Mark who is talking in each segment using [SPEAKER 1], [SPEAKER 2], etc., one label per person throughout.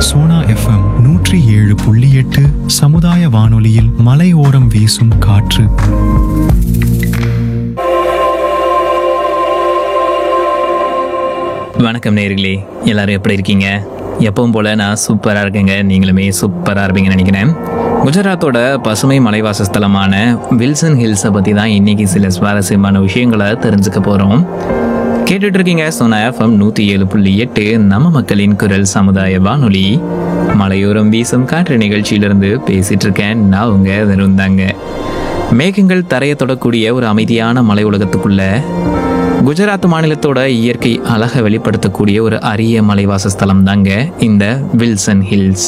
[SPEAKER 1] Sona FM நூற்றி ஏழு புள்ளி எட்டு சமுதாய வானொலியில் மலையோரம் வீசும் காற்று
[SPEAKER 2] வணக்கம் நேர்களே எல்லாரும் எப்படி இருக்கீங்க எப்பவும் போல நான் சூப்பராக இருக்கேங்க நீங்களுமே சூப்பராக இருப்பீங்கன்னு நினைக்கிறேன் குஜராத்தோட பசுமை மலைவாசஸ்தலமான வில்சன் ஹில்ஸை பற்றி தான் இன்னைக்கு சில சுவாரஸ்யமான விஷயங்களை தெரிஞ்சுக்க போகிறோம் கேட்டுட்டு இருக்கீங்க சோனா எஃப்எம் நூற்றி ஏழு புள்ளி எட்டு நம்ம மக்களின் குரல் சமுதாய வானொலி மலையோரம் வீசும் காற்று நிகழ்ச்சியிலிருந்து பேசிட்டு இருக்கேன் நான் உங்க இருந்தாங்க மேகங்கள் தரையை தொடக்கூடிய ஒரு அமைதியான மலை உலகத்துக்குள்ள குஜராத் மாநிலத்தோட இயற்கை அழகை வெளிப்படுத்தக்கூடிய ஒரு அரிய மலைவாசஸ்தலம் தாங்க இந்த வில்சன் ஹில்ஸ்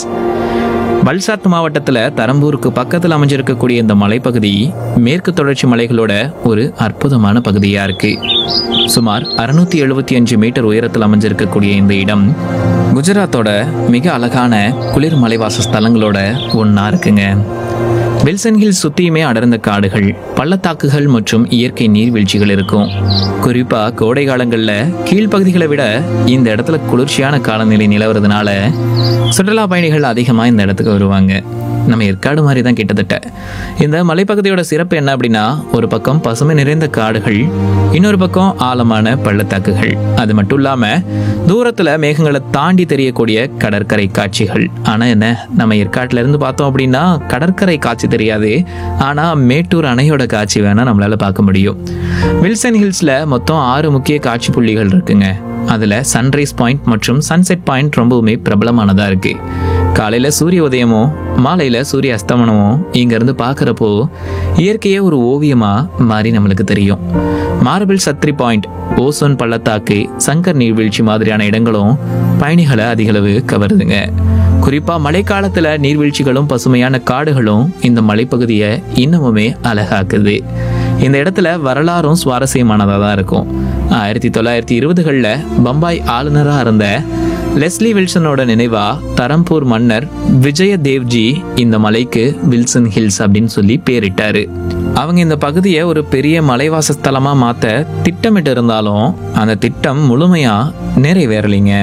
[SPEAKER 2] வல்சாத் மாவட்டத்தில் தரம்பூருக்கு பக்கத்தில் அமைஞ்சிருக்கக்கூடிய இந்த மலைப்பகுதி மேற்கு தொடர்ச்சி மலைகளோட ஒரு அற்புதமான பகுதியாக இருக்கு சுமார் அறுநூத்தி எழுபத்தி அஞ்சு மீட்டர் உயரத்தில் அமைஞ்சிருக்கக்கூடிய இந்த இடம் குஜராத்தோட மிக அழகான குளிர் மலைவாசஸ்தலங்களோட ஒன்றா இருக்குங்க வில்சன் ஹில்ஸ் சுத்தியுமே அடர்ந்த காடுகள் பள்ளத்தாக்குகள் மற்றும் இயற்கை நீர்வீழ்ச்சிகள் இருக்கும் குறிப்பா கோடை காலங்கள்ல கீழ்ப்பகுதிகளை விட இந்த இடத்துல குளிர்ச்சியான காலநிலை நிலவுறதுனால சுற்றுலா பயணிகள் அதிகமா இந்த இடத்துக்கு வருவாங்க நம்ம ஏற்காடு மாதிரி தான் கிட்டத்தட்ட இந்த மலைப்பகுதியோட சிறப்பு என்ன அப்படின்னா ஒரு பக்கம் பசுமை நிறைந்த காடுகள் இன்னொரு பக்கம் ஆழமான பள்ளத்தாக்குகள் அது மட்டும் இல்லாம தூரத்துல மேகங்களை தாண்டி தெரியக்கூடிய கடற்கரை காட்சிகள் ஆனா என்ன நம்ம ஏற்காட்டுல இருந்து பார்த்தோம் அப்படின்னா கடற்கரை காட்சி தெரியாது ஆனா மேட்டூர் அணையோட காட்சி வேணா நம்மளால பார்க்க முடியும் வில்சன் ஹில்ஸ்ல மொத்தம் ஆறு முக்கிய காட்சி புள்ளிகள் இருக்குங்க அதுல சன்ரைஸ் பாயிண்ட் மற்றும் சன்செட் பாயிண்ட் ரொம்பவுமே பிரபலமானதா இருக்கு காலையில சூரிய உதயமும் மாலையில சூரிய அஸ்தமனமும் இங்க இருந்து பாக்குறப்போ இயற்கையே ஒரு ஓவியமா மாறி நம்மளுக்கு தெரியும் மார்பிள் சத்ரி பாயிண்ட் ஓசோன் பள்ளத்தாக்கு சங்கர் நீர்வீழ்ச்சி மாதிரியான இடங்களும் பயணிகளை அதிகளவு கவருதுங்க குறிப்பா மழைக்காலத்துல நீர்வீழ்ச்சிகளும் பசுமையான காடுகளும் இந்த மலைப்பகுதியை இன்னமுமே அழகாக்குது இந்த இடத்துல வரலாறும் சுவாரஸ்யமானதாக தான் இருக்கும் ஆயிரத்தி தொள்ளாயிரத்தி இருபதுகளில் பம்பாய் ஆளுநராக இருந்த லெஸ்லி வில்சனோட நினைவா தரம்பூர் மன்னர் விஜய தேவ்ஜி இந்த மலைக்கு வில்சன் ஹில்ஸ் அப்படின்னு சொல்லி பேரிட்டாரு அவங்க இந்த பகுதியை ஒரு பெரிய மலைவாச ஸ்தலமா மாத்த திட்டமிட்டு இருந்தாலும் அந்த திட்டம் முழுமையா நிறைவேறலைங்க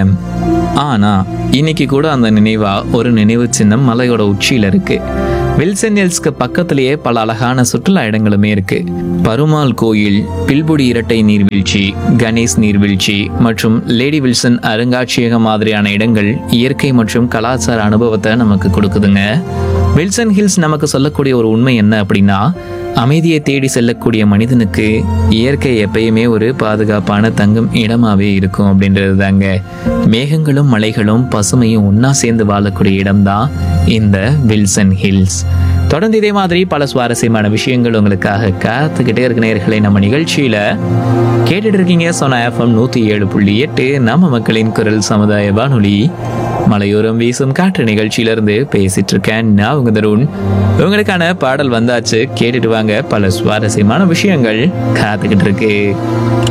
[SPEAKER 2] ஆனா இன்னைக்கு கூட அந்த நினைவா ஒரு நினைவு சின்னம் மலையோட உச்சியில இருக்கு வில்சன் ஹில்ஸ்க்கு பக்கத்திலேயே பல அழகான சுற்றுலா இடங்களுமே இருக்கு பருமாள் கோயில் பில்புடி இரட்டை நீர்வீழ்ச்சி கணேஷ் நீர்வீழ்ச்சி மற்றும் லேடி வில்சன் அருங்காட்சியகம் மாதிரியான இடங்கள் இயற்கை மற்றும் கலாச்சார அனுபவத்தை நமக்கு கொடுக்குதுங்க வில்சன் ஹில்ஸ் நமக்கு சொல்லக்கூடிய ஒரு உண்மை என்ன அப்படின்னா அமைதியை தேடி செல்லக்கூடிய மனிதனுக்கு இயற்கை எப்பயுமே ஒரு பாதுகாப்பான தங்கும் இடமாவே இருக்கும் அப்படின்றது தாங்க மேகங்களும் மலைகளும் பசுமையும் ஒண்ணா சேர்ந்து வாழக்கூடிய இடம்தான் இந்த வில்சன் ஹில்ஸ் தொடர்ந்து இதே மாதிரி பல சுவாரஸ்யமான விஷயங்கள் உங்களுக்காக காத்துக்கிட்டே இருக்க நேர்களை நம்ம நிகழ்ச்சியில கேட்டுட்டு இருக்கீங்க சொன்ன எஃப்எம் நூத்தி ஏழு புள்ளி எட்டு நம்ம மக்களின் குரல் சமுதாய வானொலி மலையோரம் வீசும் காற்று நிகழ்ச்சியிலிருந்து பேசிட்டு இருக்கேன் நான் உங்க தருண் உங்களுக்கான பாடல் வந்தாச்சு கேட்டுட்டு வாங்க பல சுவாரஸ்யமான விஷயங்கள் காத்துக்கிட்டு இருக்கு